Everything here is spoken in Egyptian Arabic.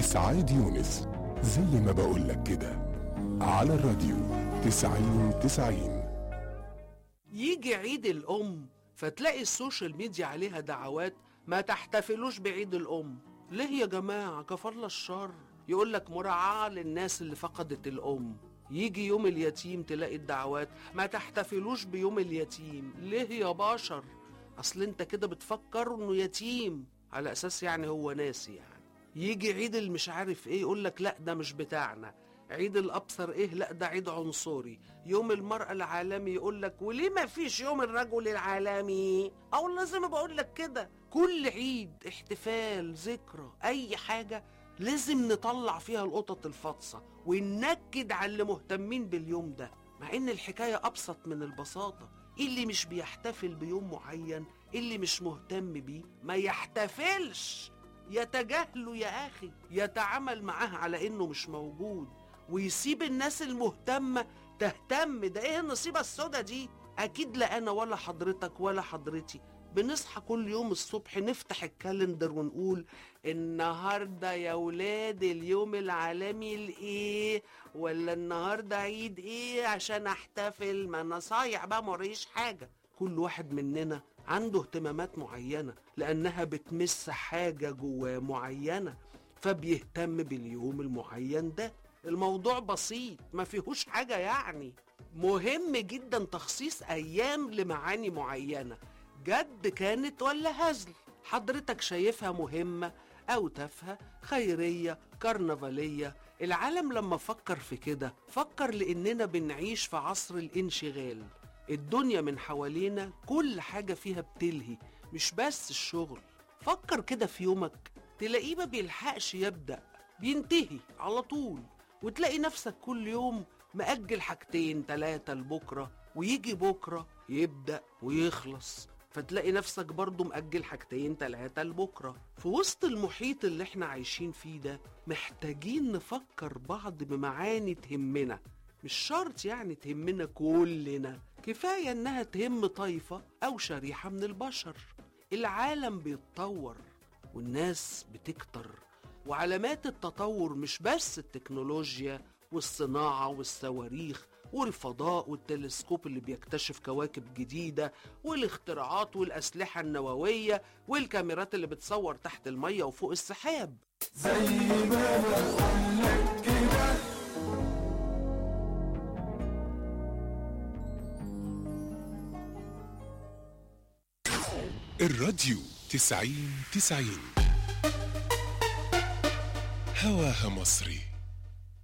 إسعاد يونس زي ما بقولك كده على الراديو تسعين تسعين يجي عيد الأم فتلاقي السوشيال ميديا عليها دعوات ما تحتفلوش بعيد الأم ليه يا جماعة كفر الشر يقول لك مراعاة للناس اللي فقدت الأم يجي يوم اليتيم تلاقي الدعوات ما تحتفلوش بيوم اليتيم ليه يا بشر أصل انت كده بتفكر انه يتيم على أساس يعني هو ناسي يعني يجي عيد المش عارف ايه يقول لك لا ده مش بتاعنا عيد الابصر ايه لا ده عيد عنصري يوم المرأة العالمي يقول لك وليه ما فيش يوم الرجل العالمي او لازم بقول لك كده كل عيد احتفال ذكرى اي حاجة لازم نطلع فيها القطط الفاطسة وننكد على اللي مهتمين باليوم ده مع ان الحكاية ابسط من البساطة اللي مش بيحتفل بيوم معين اللي مش مهتم بيه ما يحتفلش يتجاهله يا اخي يتعامل معاه على انه مش موجود ويسيب الناس المهتمة تهتم ده ايه النصيبة السودا دي اكيد لا انا ولا حضرتك ولا حضرتي بنصحى كل يوم الصبح نفتح الكالندر ونقول النهارده يا ولاد اليوم العالمي لايه ولا النهارده عيد ايه عشان احتفل ما انا صايع بقى مريش حاجه كل واحد مننا عنده اهتمامات معينه لانها بتمس حاجه جواه معينه فبيهتم باليوم المعين ده الموضوع بسيط ما فيهوش حاجه يعني مهم جدا تخصيص ايام لمعاني معينه جد كانت ولا هزل حضرتك شايفها مهمة أو تافهة خيرية كرنفالية العالم لما فكر في كده فكر لأننا بنعيش في عصر الانشغال الدنيا من حوالينا كل حاجة فيها بتلهي مش بس الشغل فكر كده في يومك تلاقيه ما بيلحقش يبدأ بينتهي على طول وتلاقي نفسك كل يوم مأجل حاجتين تلاتة لبكرة ويجي بكرة يبدأ ويخلص فتلاقي نفسك برضه مأجل حاجتين تلاتة لبكرة في وسط المحيط اللي احنا عايشين فيه ده محتاجين نفكر بعض بمعاني تهمنا مش شرط يعني تهمنا كلنا كفاية انها تهم طائفة او شريحة من البشر العالم بيتطور والناس بتكتر وعلامات التطور مش بس التكنولوجيا والصناعة والصواريخ والفضاء والتلسكوب اللي بيكتشف كواكب جديدة والاختراعات والأسلحة النووية والكاميرات اللي بتصور تحت المية وفوق السحاب الراديو تسعين تسعين هواها مصري